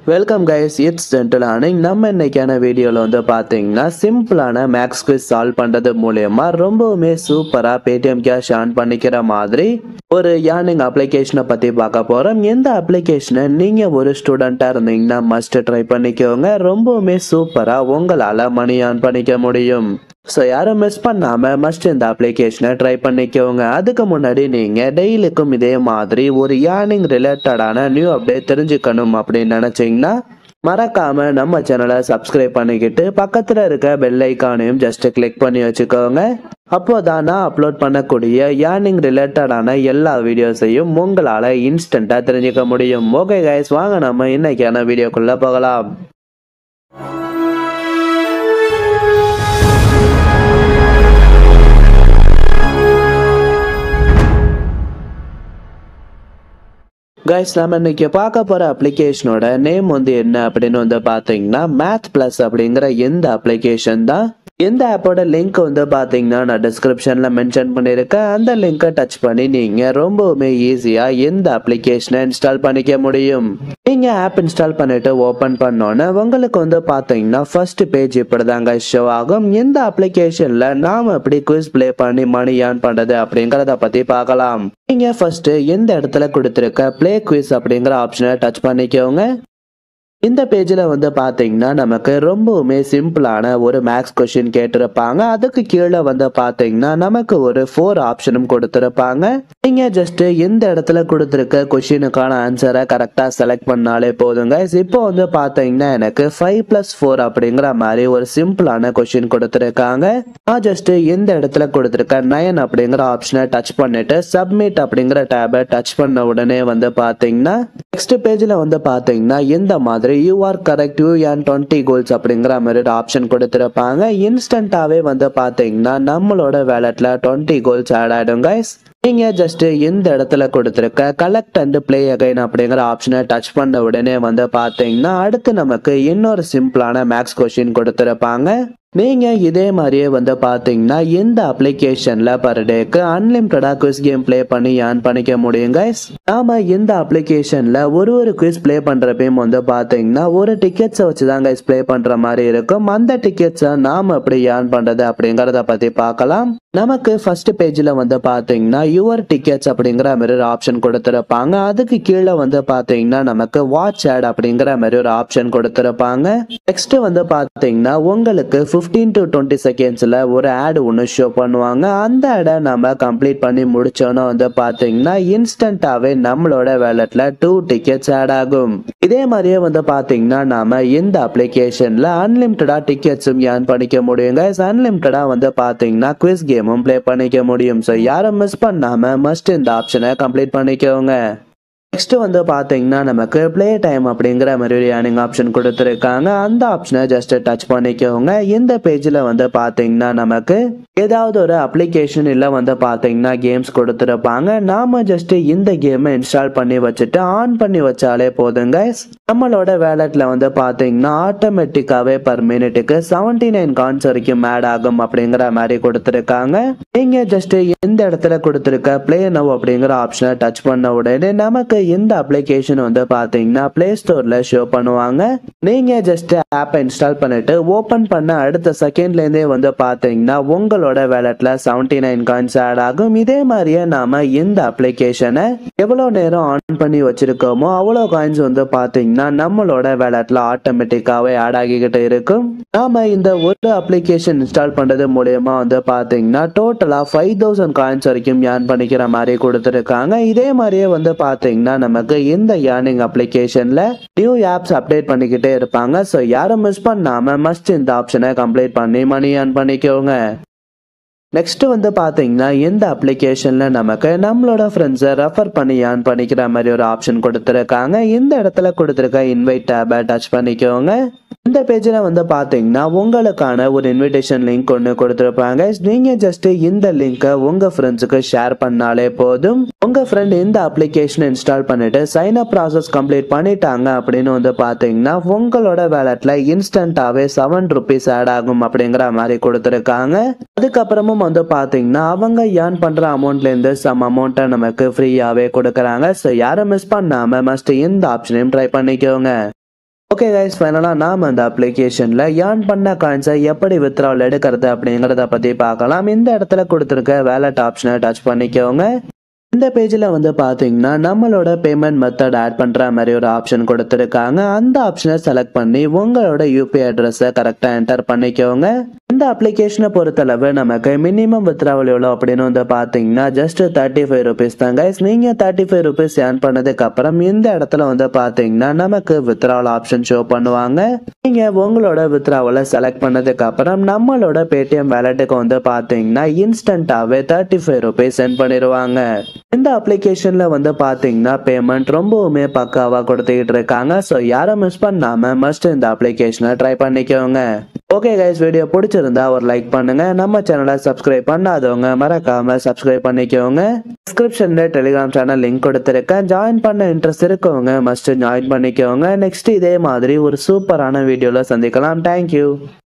welcome guys it's gentle ஆனிங் நம்ம இன்னைக்கான வீடியோவில் வந்து பார்த்தீங்கன்னா சிம்பிளான மேக்ஸ் குவிஸ் சால்வ் பண்ணுறது மூலயமா ரொம்பவுமே சூப்பராக பேடிஎம் கேஷ் ஆன் பண்ணிக்கிற மாதிரி ஒரு யார்னிங் அப்ளிகேஷனை பற்றி பார்க்க போகிறோம் எந்த அப்ளிகேஷனை நீங்கள் ஒரு ஸ்டூடெண்ட்டாக இருந்தீங்கன்னா மஸ்ட் ட்ரை பண்ணிக்கோங்க ரொம்பவுமே சூப்பராக உங்களால் மணி ஆன் பண்ணிக்க முடியும் ஸோ யாரும் மிஸ் பண்ணாமல் மஸ்ட் இந்த அப்ளிகேஷனை ட்ரை பண்ணிக்கோங்க அதுக்கு முன்னாடி நீங்கள் டெய்லிக்கும் இதே மாதிரி ஒரு யார்னிங் ரிலேட்டடான நியூ அப்டேட் தெரிஞ்சுக்கணும் அப்படின்னு நினச்சிங்கன்னா மறக்காம நம்ம சேனலை சப்ஸ்கிரைப் பண்ணிக்கிட்டு பக்கத்தில் இருக்க பெல் ஐக்கானையும் ஜஸ்ட் கிளிக் பண்ணி வச்சுக்கோங்க அப்போதான் நான் அப்லோட் பண்ணக்கூடிய யார்னிங் ரிலேட்டடான எல்லா வீடியோஸையும் உங்களால் இன்ஸ்டண்ட்டாக தெரிஞ்சுக்க முடியும் ஓகே கைஸ் வாங்க நம்ம இன்னைக்கான வீடியோக்குள்ளே போகலாம் கைஸ் நம்ம இன்னைக்கு பார்க்க போற அப்ளிகேஷனோட நேம் வந்து என்ன அப்படின்னு வந்து பாத்தீங்கன்னா மேத் பிளஸ் அப்படிங்கிற எந்த அப்ளிகேஷன் தான் எந்த ஆப்போட லிங்க் வந்து பாத்தீங்கன்னா நான் டிஸ்கிரிப்ஷன்ல மென்ஷன் பண்ணியிருக்கேன் அந்த லிங்கை டச் பண்ணி நீங்க ரொம்பவுமே ஈஸியா எந்த அப்ளிகேஷனை இன்ஸ்டால் பண்ணிக்க முடியும் நீங்க ஆப் இன்ஸ்டால் பண்ணிட்டு ஓபன் பண்ணோன்னே உங்களுக்கு வந்து பாத்தீங்கன்னா ஃபர்ஸ்ட் பேஜ் இப்படிதாங்க ஷோ ஆகும் எந்த அப்ளிகேஷன்ல நாம எப்படி குவிஸ் ப்ளே பண்ணி மணி ஏர்ன் பண்றது அப்படிங்கறத பத்தி பார்க்கலாம் நீங்க ஃபர்ஸ்ட் எந்த இடத்துல கொடுத்துருக்க ப்ளே குவிஸ் அப்படிங்கிற ஆப்ஷனை டச் பண்ணிக்கோங்க இந்த பேஜில் வந்து பார்த்தீங்கன்னா நமக்கு ரொம்பவுமே சிம்பிளான ஒரு மேக்ஸ் கொஷின் கேட்டிருப்பாங்க அதுக்கு கீழே வந்து பார்த்தீங்கன்னா நமக்கு ஒரு ஃபோர் ஆப்ஷனும் கொடுத்துருப்பாங்க நீங்கள் ஜஸ்ட் எந்த இடத்துல கொடுத்துருக்க கொஷினுக்கான ஆன்சரை கரெக்டாக செலக்ட் பண்ணாலே போதுங்க இப்போ வந்து பார்த்தீங்கன்னா எனக்கு ஃபைவ் ப்ளஸ் ஃபோர் அப்படிங்கிற மாதிரி ஒரு சிம்பிளான கொஷின் கொடுத்துருக்காங்க நான் ஜஸ்ட் எந்த இடத்துல கொடுத்துருக்க நயன் அப்படிங்கிற ஆப்ஷனை டச் பண்ணிட்டு சப்மிட் அப்படிங்கிற டேபை டச் பண்ண உடனே வந்து பார்த்தீங்கன்னா நெக்ஸ்ட் பேஜில் வந்து பார்த்தீங்கன்னா எந்த மாதிரி you are correct you and twenty goals அப்படிங்கிற மாதிரி ஒரு ஆப்ஷன் கொடுத்துருப்பாங்க இன்ஸ்டண்ட்டாகவே வந்து பார்த்தீங்கன்னா நம்மளோட வேலெட்டில் டுவெண்ட்டி கோல்ஸ் ஆட் ஆகிடும் கைஸ் நீங்கள் ஜஸ்ட் எந்த இடத்துல கொடுத்துருக்க கலெக்ட் அண்ட் ப்ளே அகைன் அப்படிங்கிற ஆப்ஷனை டச் பண்ண உடனே வந்து பார்த்தீங்கன்னா அடுத்து நமக்கு இன்னொரு சிம்பிளான மேக்ஸ் கொஷின் கொடுத்துருப்பாங்க நீங்க இதே மாதிரியே வந்து பாத்தீங்கன்னா எந்த அப்ளிகேஷன்ல பர் டேக்கு அன்லிமிட்டடா குவிஸ் கேம் ப்ளே பண்ணி ஏர்ன் பண்ணிக்க முடியும் கைஸ் நாம இந்த அப்ளிகேஷன்ல ஒரு ஒரு குவிஸ் ப்ளே பண்றப்பையும் வந்து பாத்தீங்கன்னா ஒரு டிக்கெட்ஸை வச்சு தான் கைஸ் ப்ளே பண்ற மாதிரி இருக்கும் அந்த டிக்கெட்ஸை நாம எப்படி ஏர்ன் பண்றது அப்படிங்கறத பத்தி பார்க்கலாம் நமக்கு ஃபர்ஸ்ட் பேஜ்ல வந்து பாத்தீங்கன்னா யுவர் டிக்கெட்ஸ் அப்படிங்கிற மாதிரி ஒரு ஆப்ஷன் கொடுத்துருப்பாங்க அதுக்கு கீழே வந்து பாத்தீங்கன்னா நமக்கு வாட்ச் ஆட் அப்படிங்கிற மாதிரி ஒரு ஆப்ஷன் கொடுத்துருப்பாங்க நெக்ஸ்ட் வந்து பாத்தீங்கன்னா உங்களுக்கு ஃபிஃப்டீன் டு டுவெண்ட்டி செகண்ட்ஸில் ஒரு ஆடு ஒன்று ஷோ பண்ணுவாங்க அந்த ஆடை நம்ம கம்ப்ளீட் பண்ணி முடிச்சோன்னா வந்து பார்த்தீங்கன்னா இன்ஸ்டண்ட்டாகவே நம்மளோட வேலெட்டில் டூ டிக்கெட்ஸ் ஆட் ஆகும் இதே மாதிரியே வந்து பார்த்தீங்கன்னா நாம இந்த அப்ளிகேஷனில் அன்லிமிட்டடாக டிக்கெட்ஸும் ஏர்ன் பண்ணிக்க முடியுங்க அன்லிமிட்டடாக வந்து பார்த்தீங்கன்னா குவிஸ் கேமும் ப்ளே பண்ணிக்க முடியும் ஸோ யாரும் மிஸ் பண்ணாமல் மஸ்ட் இந்த ஆப்ஷனை கம்ப்ளீட் பண்ணிக்கோங்க நெக்ஸ்ட் வந்து பார்த்தீங்கன்னா நமக்கு ப்ளே டைம் அப்படிங்கிற மாதிரி ஒரு ஏர்னிங் ஆப்ஷன் கொடுத்துருக்காங்க அந்த ஆப்ஷனை ஜஸ்ட் டச் பண்ணிக்கோங்க இந்த பேஜில் வந்து பார்த்தீங்கன்னா நமக்கு ஏதாவது ஒரு அப்ளிகேஷன் இல்லை வந்து பார்த்தீங்கன்னா கேம்ஸ் கொடுத்துருப்பாங்க நாம ஜஸ்ட் இந்த கேமை இன்ஸ்டால் பண்ணி வச்சுட்டு ஆன் பண்ணி வச்சாலே போதுங்க நம்மளோட வேலெட்டில் வந்து பார்த்தீங்கன்னா ஆட்டோமேட்டிக்காகவே பர் மினிட்டுக்கு செவன்டி நைன் கான்ஸ் வரைக்கும் ஆட் ஆகும் அப்படிங்கிற மாதிரி கொடுத்துருக்காங்க நீங்கள் ஜஸ்ட் எந்த இடத்துல கொடுத்துருக்க ப்ளே நவ் அப்படிங்கிற ஆப்ஷனை டச் பண்ண உடனே நமக்கு இந்த அப்ளிகேஷன் வந்து பார்த்தீங்கன்னா ப்ளே ஸ்டோரில் ஷோ பண்ணுவாங்க நீங்கள் ஜஸ்ட் ஆப்பை இன்ஸ்டால் பண்ணிட்டு ஓப்பன் பண்ண அடுத்த செகண்ட்லேருந்தே வந்து பார்த்தீங்கன்னா உங்களோட வேலெட்டில் செவன்டி நைன் காயின்ஸ் ஆட் ஆகும் இதே மாதிரியே நாம இந்த அப்ளிகேஷனை எவ்வளோ நேரம் ஆன் பண்ணி வச்சிருக்கோமோ அவ்வளோ காயின்ஸ் வந்து பார்த்தீங்கன்னா நம்மளோட வேலெட்டில் ஆட்டோமேட்டிக்காகவே ஆட் ஆகிக்கிட்டு இருக்கும் நாம இந்த ஒரு அப்ளிகேஷன் இன்ஸ்டால் பண்ணுறது மூலயமா வந்து பார்த்தீங்கன்னா டோட்டலாக ஃபைவ் தௌசண்ட் காயின்ஸ் வரைக்கும் ஏர்ன் பண்ணிக்கிற மாதிரி கொடுத்துருக்காங்க இதே மாதிரியே வந்து பார்த்தீங்கன்னா நமக்கு இந்த ஏர்னிங் அப்ளிகேஷன்ல நியூ ஆப்ஸ் அப்டேட் பண்ணிக்கிட்டே இருப்பாங்க ஸோ யாரும் மிஸ் பண்ணாம மஸ்ட் இந்த ஆப்ஷனை கம்ப்ளீட் பண்ணி மணி ஏர்ன் பண்ணிக்கோங்க நெக்ஸ்ட் வந்து பார்த்தீங்கன்னா இந்த அப்ளிகேஷனில் நமக்கு நம்மளோட ஃப்ரெண்ட்ஸை ரெஃபர் பண்ணி ஏர்ன் பண்ணிக்கிற மாதிரி ஒரு ஆப்ஷன் கொடுத்துருக்காங்க இந்த இடத்துல கொடுத்துருக்க இன்வைட் டேபை டச் பண்ணிக்கோங்க இந்த பேஜில் வந்து பார்த்தீங்கன்னா உங்களுக்கான ஒரு இன்விடேஷன் லிங்க் ஒன்று கொடுத்துருப்பாங்க நீங்கள் ஜஸ்ட் இந்த லிங்கை உங்கள் ஃப்ரெண்ட்ஸுக்கு ஷேர் பண்ணாலே போதும் உங்கள் ஃப்ரெண்ட் இந்த அப்ளிகேஷன் இன்ஸ்டால் பண்ணிட்டு சைன் அப் ப்ராசஸ் கம்ப்ளீட் பண்ணிட்டாங்க அப்படின்னு வந்து பார்த்தீங்கன்னா உங்களோட வேலெட்டில் இன்ஸ்டண்ட்டாகவே செவன் ருபீஸ் ஆட் ஆகும் அப்படிங்கிற மாதிரி கொடுத்துருக்காங்க அதுக்கப்புறமும் வந்து பார்த்தீங்கன்னா அவங்க ஏர்ன் பண்ணுற அமௌண்ட்லேருந்து சம் அமௌண்ட்டை நமக்கு ஃப்ரீயாகவே கொடுக்குறாங்க ஸோ யாரும் மிஸ் பண்ணாமல் மஸ்ட் இந்த ஆப்ஷனையும் ட்ரை பண்ணிக்கோங்க ஓகே கைஸ் ஃபைனலாக நாம் அந்த அப்ளிகேஷனில் ஏர்ன் பண்ண காயின்ஸை எப்படி வித்ராவல் எடுக்கிறது அப்படிங்கிறத பற்றி பார்க்கலாம் இந்த இடத்துல கொடுத்துருக்க வேலட் ஆப்ஷனை டச் பண்ணிக்கோங்க இந்த பேஜில் வந்து பார்த்தீங்கன்னா நம்மளோட பேமெண்ட் மெத்தட் ஆட் பண்ணுற மாதிரி ஒரு ஆப்ஷன் கொடுத்துருக்காங்க அந்த ஆப்ஷனை செலக்ட் பண்ணி உங்களோட யூபிஐ அட்ரஸை கரெக்டாக என்டர் பண்ணிக்கோங்க இந்த அப்ளிகேஷனை பொறுத்தளவு நமக்கு மினிமம் வித்ராவல் எவ்வளோ அப்படின்னு வந்து பார்த்தீங்கன்னா ஜஸ்ட் தேர்ட்டி ஃபைவ் ருபீஸ் தான் கைஸ் நீங்கள் தேர்ட்டி ஃபைவ் ருபீஸ் ஏர்ன் பண்ணதுக்கு அப்புறம் இந்த இடத்துல வந்து பார்த்தீங்கன்னா நமக்கு வித்ராவல் ஆப்ஷன் ஷோ பண்ணுவாங்க நீங்கள் உங்களோட வித்ராவலை செலக்ட் பண்ணதுக்கு அப்புறம் நம்மளோட பேடிஎம் வேலெட்டுக்கு வந்து பார்த்தீங்கன்னா இன்ஸ்டண்ட்டாகவே தேர்ட்டி ஃபைவ் ருபீஸ் சென்ட் பண்ணிடுவாங்க இந்த அப்ளிகேஷனில் வந்து பார்த்தீங்கன்னா பேமெண்ட் ரொம்பவுமே பக்காவாக கொடுத்துக்கிட்டு இருக்காங்க ஸோ யாரும் மிஸ் பண்ணாமல் மஸ்ட் இந்த அப்ளிகேஷனை ட்ரை பண்ணிக்கோங்க ஓகே கைஸ் வீடியோ பிடிச்சிருந்தா ஒரு லைக் பண்ணுங்க நம்ம சேனலை சப்ஸ்கிரைப் பண்ணாதவங்க மறக்காம சப்ஸ்கிரைப் பண்ணிக்கோங்க டிஸ்கிரிப்ஷன்ல டெலிகிராம் சேனல் லிங்க் கொடுத்துருக்கேன் ஜாயின் பண்ண இன்ட்ரெஸ்ட் இருக்கவங்க மஸ்ட் ஜாயின் பண்ணிக்கோங்க நெக்ஸ்ட் இதே மாதிரி ஒரு சூப்பரான வீடியோல சந்திக்கலாம் தேங்க்யூ